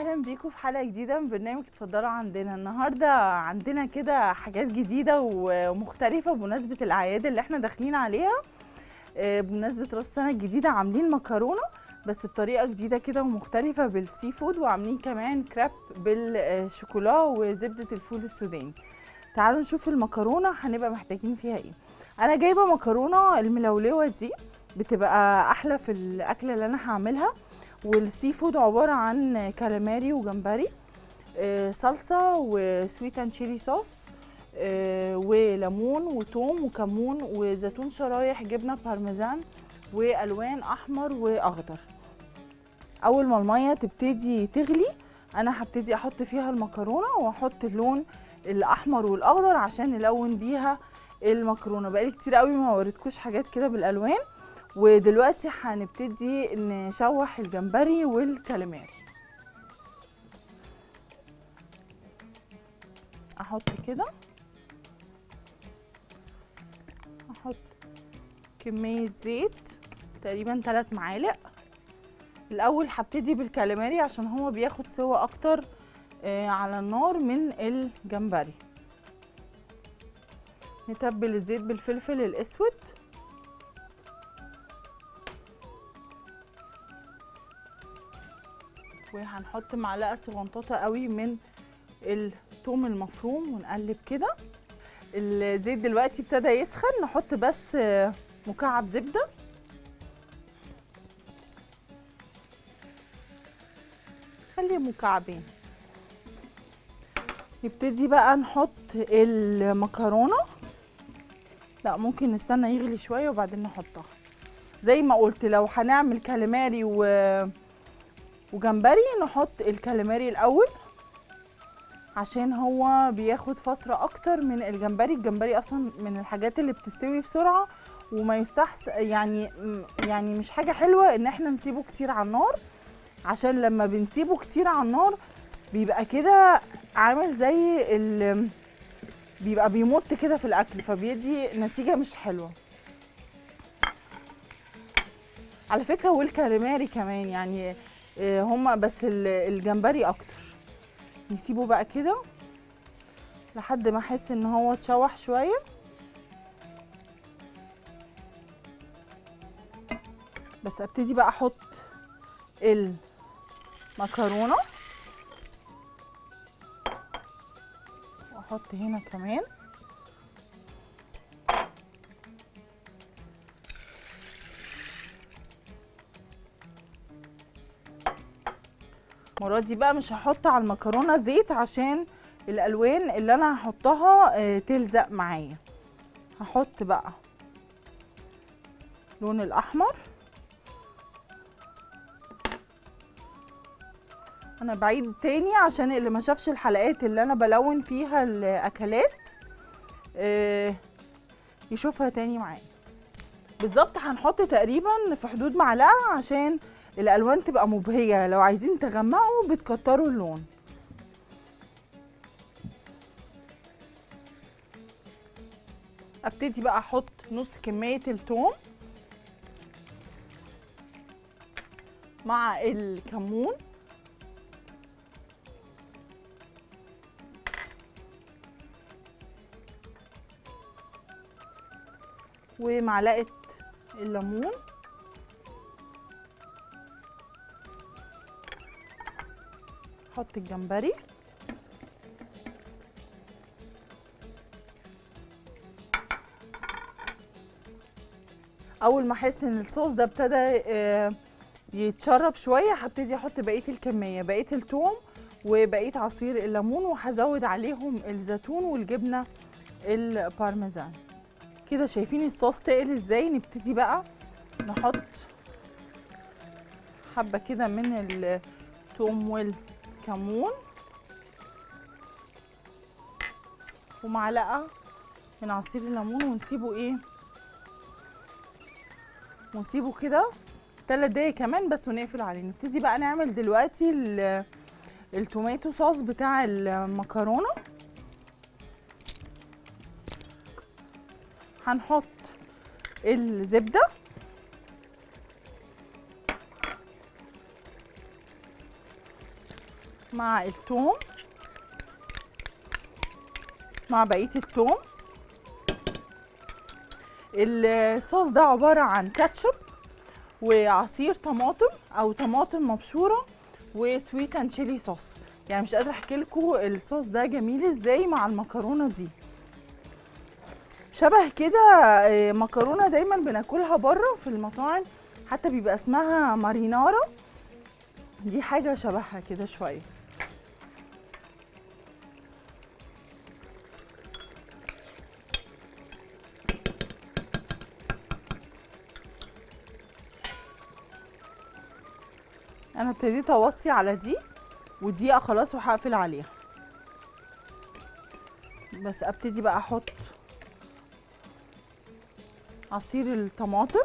اهلا بيكم في حلقه جديده من برنامج اتفضلوا عندنا النهارده عندنا كده حاجات جديده ومختلفه بمناسبه الاعياد اللي احنا داخلين عليها آه، بمناسبه راس السنه الجديده عاملين مكرونه بس بطريقه جديده كده ومختلفه بالسي فود وعاملين كمان كراب بالشوكولا وزبده الفول السوداني تعالوا نشوف المكرونه هنبقى محتاجين فيها ايه انا جايبه مكرونه الملولوه دي بتبقى احلى في الاكله اللي انا هعملها والسي فود عباره عن كالاماري وجمبري آه، صلصه وسويت اند تشيلي صوص آه، وليمون وتوم وكمون وزيتون شرايح جبنه بارميزان والوان احمر واخضر اول ما الميه تبتدي تغلي انا هبتدي احط فيها المكرونه واحط اللون الاحمر والاخضر عشان نلون بيها المكرونه بقالي كتير قوي ما وريتكوش حاجات كده بالالوان ودلوقتي هنبتدي نشوح الجمبري والكاليماري احط كده احط كمية زيت تقريبا 3 معالق الاول هبتدي بالكاليماري عشان هو بياخد سوا اكتر آه، على النار من الجمبري نتبل الزيت بالفلفل الاسود وهنحط معلقه صغنطوطه قوي من الثوم المفروم ونقلب كده الزيت دلوقتي ابتدى يسخن نحط بس آه، مكعب زبده خليه مكعبين نبتدي بقى نحط المكرونه لا ممكن نستنى يغلي شويه وبعدين نحطها زي ما قلت لو هنعمل كاليماري و وجمبري نحط الكاليماري الاول عشان هو بياخد فتره اكتر من الجمبري الجمبري اصلا من الحاجات اللي بتستوي بسرعه وما يستحس يعني يعني مش حاجه حلوه ان احنا نسيبه كتير على النار عشان لما بنسيبه كتير على النار بيبقى كده عامل زي ال بيبقى بيمط كده في الاكل فبيدي نتيجه مش حلوه على فكره والكاليماري كمان يعني آه، هما بس ال- الجمبري اكتر نسيبه بقى كده لحد ما احس ان هو اتشوح شويه بس ابتدي بقى احط المكرونه واحط هنا كمان المره دي بقى مش هحط على المكرونه زيت عشان الالوان اللي انا هحطها آه، تلزق معايا هحط بقى اللون الاحمر انا بعيد تاني عشان اللي ما شافش الحلقات اللي انا بلون فيها الاكلات آه، يشوفها تاني معايا بالظبط هنحط تقريبا في حدود معلقه عشان الالوان تبقى مبهجه لو عايزين تغمقوا بتكتروا اللون ابتدي بقى احط نص كميه الثوم مع الكمون ومعلقه الليمون احط الجمبري اول ما احس ان الصوص ده ابتدى آه، يتشرب شويه هبتدي احط بقيه الكميه بقيه الثوم وبقيه عصير الليمون وهزود عليهم الزيتون والجبنه البارميزان كده شايفين الصوص تقل ازاي نبتدي بقى نحط حبه كده من الثوم والكمون ومعلقه من عصير الليمون ونسيبه ايه ونسيبه كده تلات دقايق كمان بس ونقفل عليه نبتدي بقى نعمل دلوقتي ال- التوماتو صوص بتاع المكرونه هنحط الزبده مع الثوم مع بقيه الثوم الصوص ده عباره عن كاتشب وعصير طماطم او طماطم مبشوره وسويت اند تشيلي صوص يعني مش قادره احكي لكم الصوص ده جميل ازاي مع المكرونه دي شبه كده آه، مكرونه دايما بناكلها بره في المطاعم حتى بيبقى اسمها مارينارا دي حاجه شبهها كده شويه انا ابتديت اوطي على دي ودقيقه خلاص وهقفل عليها بس ابتدي بقى احط عصير الطماطم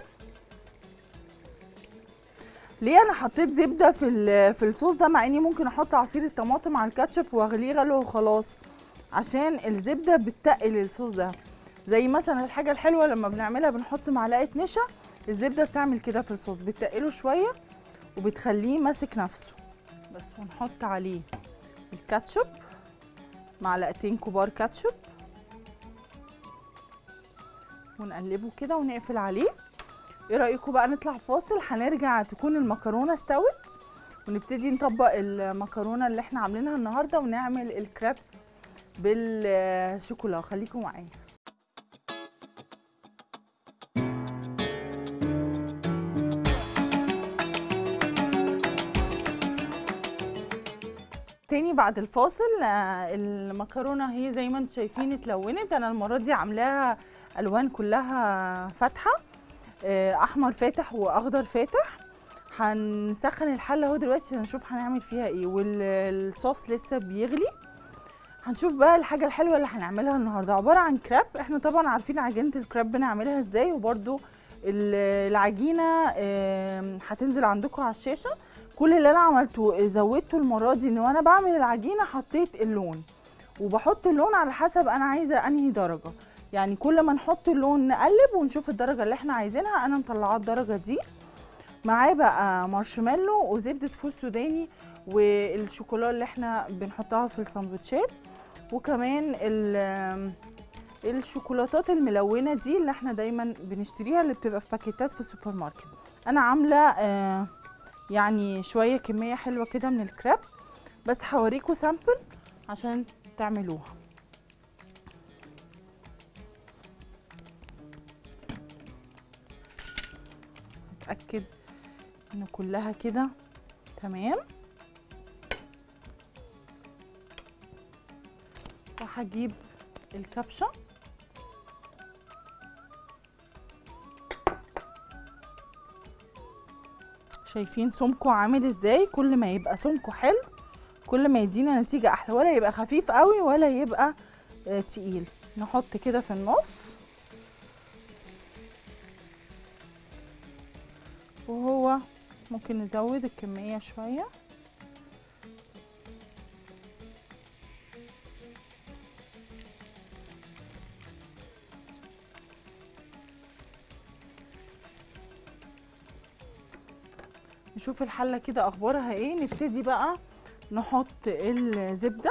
ليه انا حطيت زبده في ال- في الصوص ده مع اني ممكن احط عصير الطماطم على الكاتشب واغليه غلو وخلاص عشان الزبده بتتقل الصوص ده زي مثلا الحاجه الحلوه لما بنعملها بنحط معلقه نشا الزبده بتعمل كده في الصوص بتقله شويه وبتخليه ماسك نفسه بس ونحط عليه الكاتشب معلقتين كبار كاتشب ونقلبه كده ونقفل عليه ايه رايكم بقى نطلع فاصل هنرجع تكون المكرونه استوت ونبتدي نطبق المكرونه اللي احنا عاملينها النهارده ونعمل الكريب بالشوكولا خليكم معايا تاني بعد الفاصل آه، المكرونه هي زي ما انتم شايفين اتلونت انا المره دي عاملاها الوان كلها فاتحه آه، احمر فاتح واخضر فاتح هنسخن الحله اهو دلوقتي عشان نشوف هنعمل فيها ايه والصوص لسه بيغلي هنشوف بقى الحاجه الحلوه اللي هنعملها النهارده عباره عن كراب احنا طبعا عارفين عجينه الكراب بنعملها ازاي وبرده العجينه آم، هتنزل عندكم على الشاشه كل اللي انا عملته زودته المره دي ان وانا بعمل العجينه حطيت اللون وبحط اللون على حسب انا عايزه انهي درجه يعني كل ما نحط اللون نقلب ونشوف الدرجه اللي احنا عايزينها انا مطلعاه الدرجه دي معاه بقى مارشميلو وزبده فول سوداني والشوكولا اللي احنا بنحطها في الساندوتشات وكمان ال- الشوكولاتات الملونه دي اللي احنا دايما بنشتريها اللي بتبقى في باكيتات في السوبر ماركت انا عامله آه يعني شويه كميه حلوه كده من الكريب بس هوريكم سامبل عشان تعملوها اتاكد ان كلها كده تمام وهجيب الكبشه شايفين سمكه عامل ازاي كل ما يبقى سمكه حلو كل ما يدينا نتيجة احلى ولا يبقى خفيف قوي ولا يبقى آه تقيل نحط كده في النص وهو ممكن نزود الكمية شوية نشوف الحلة كده اخبارها ايه نبتدي بقى نحط الزبدة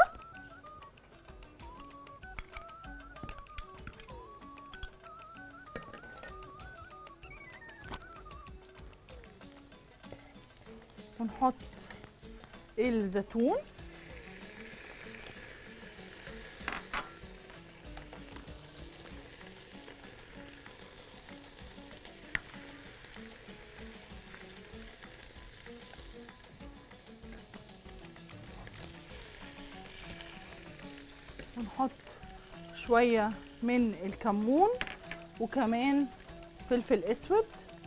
ونحط الزيتون ونحط شوية من الكمون وكمان فلفل اسود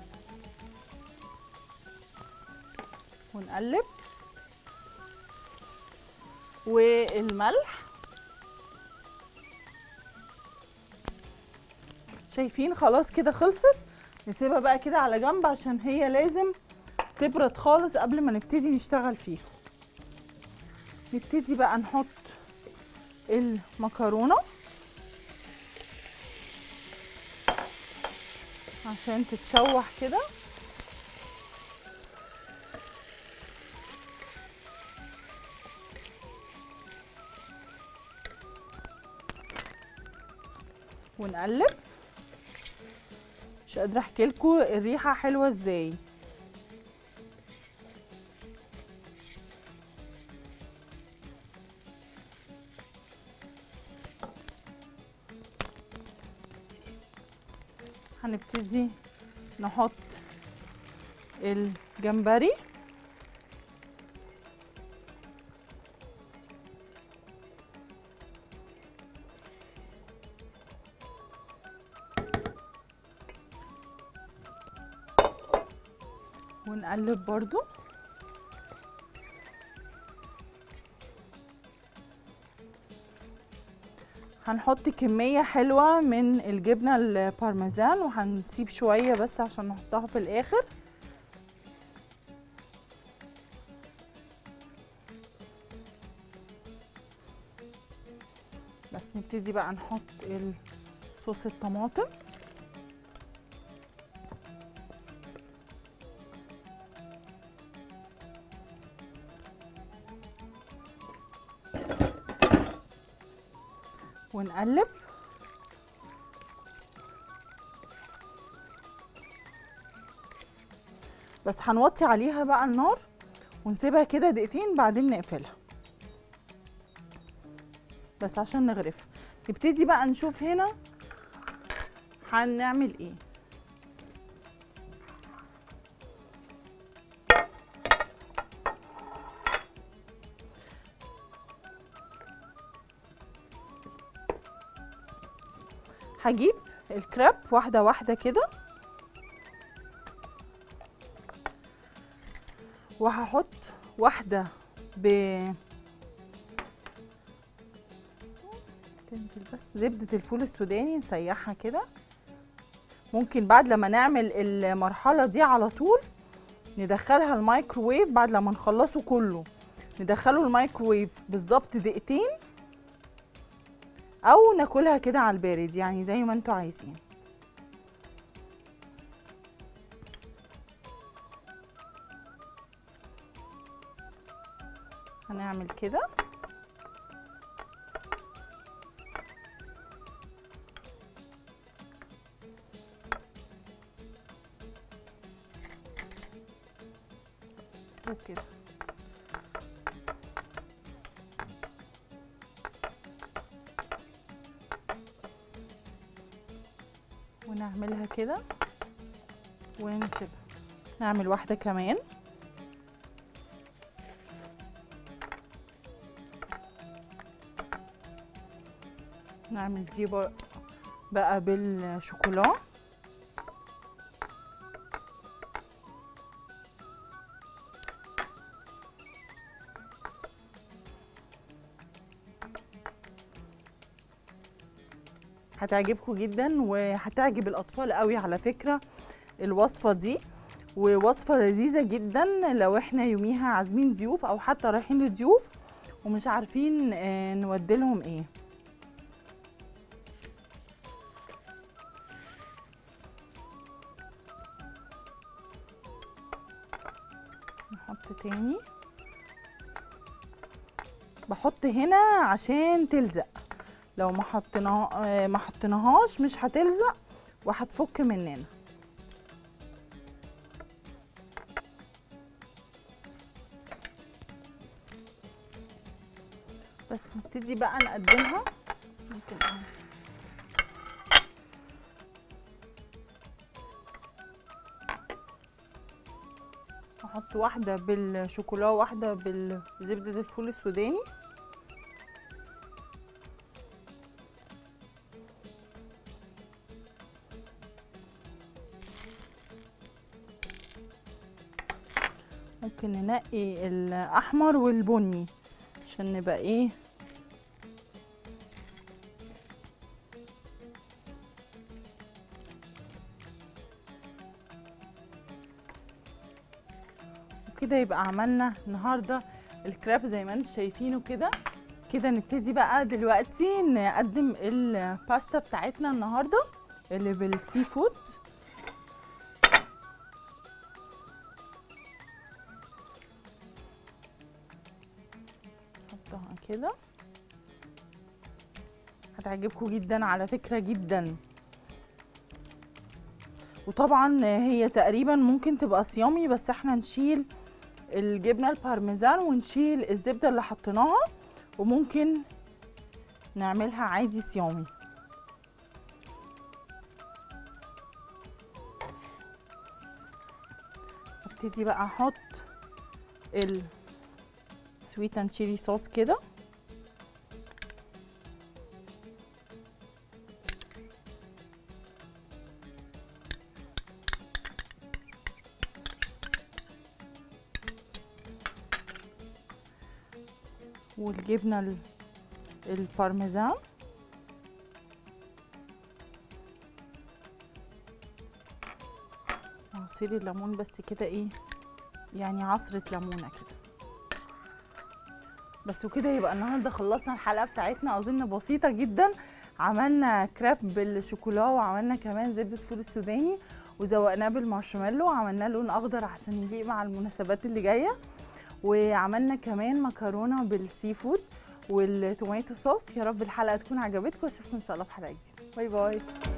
ونقلب والملح شايفين خلاص كده خلصت نسيبها بقى كده على جنب عشان هي لازم تبرد خالص قبل ما نبتدي نشتغل فيها نبتدي بقى نحط المكرونه عشان تتشوح كده ونقلب مش قادره احكي لكم الريحه حلوه ازاي هنبتدي نحط الجمبري ونقلب برضو هنحط كمية حلوة من الجبنة البارميزان وهنسيب شوية بس عشان نحطها في الآخر بس نبتدي بقى نحط صوص الطماطم ونقلب بس هنوطي عليها بقى النار ونسيبها كده دقيقتين بعدين نقفلها بس عشان نغرفها نبتدي بقى نشوف هنا هنعمل ايه هجيب الكريب واحدة واحدة كده وهحط واحدة ب تنزل بس زبدة الفول السوداني نسيحها كده ممكن بعد لما نعمل المرحلة دي على طول ندخلها الميكروويف بعد لما نخلصه كله ندخله الميكروويف بالظبط دقيقتين او ناكلها كده على البارد يعني زي ما انتوا عايزين هنعمل كده وكده ونعملها كده ونسيبها نعمل واحدة كمان نعمل دي بر- بقى بالشوكولا هتعجبكم جدا وهتعجب الاطفال قوي على فكره الوصفه دي ووصفه لذيذه جدا لو احنا يوميها عازمين ضيوف او حتى رايحين لضيوف ومش عارفين آه، نودي لهم ايه نحط تاني بحط هنا عشان تلزق لو ما حطينا آه، ما حطيناهاش مش هتلزق وهتفك مننا بس نبتدي بقى نقدمها ممكن أهو. احط واحده بالشوكولا وواحده بالزبده الفول السوداني ممكن ننقي الاحمر والبني عشان نبقى ايه وكده يبقى عملنا النهارده الكراب زي ما انتم شايفينه كده كده نبتدي بقى دلوقتي نقدم الباستا بتاعتنا النهارده اللي بالسي فود نحطها كده هتعجبكم جدا على فكره جدا وطبعا هي تقريبا ممكن تبقى صيامي بس احنا نشيل الجبنه البارميزان ونشيل الزبده اللي حطيناها وممكن نعملها عادي صيامي ابتدي بقى احط السويت اند تشيلي صوص كده والجبنه ال- البارميزان عصير الليمون بس كده ايه يعني عصرة ليمونة كده بس وكده يبقى النهارده خلصنا الحلقة بتاعتنا اظن بسيطة جدا عملنا كراب بالشوكولا وعملنا كمان زبدة فول السوداني وزوقناه بالمارشميلو وعملناه لون اخضر عشان يليق مع المناسبات اللي جايه وعملنا كمان مكرونه بالسي فود والتوماتو صوص يا رب الحلقه تكون عجبتكم واشوفكم ان شاء الله في حلقه جديده باي باي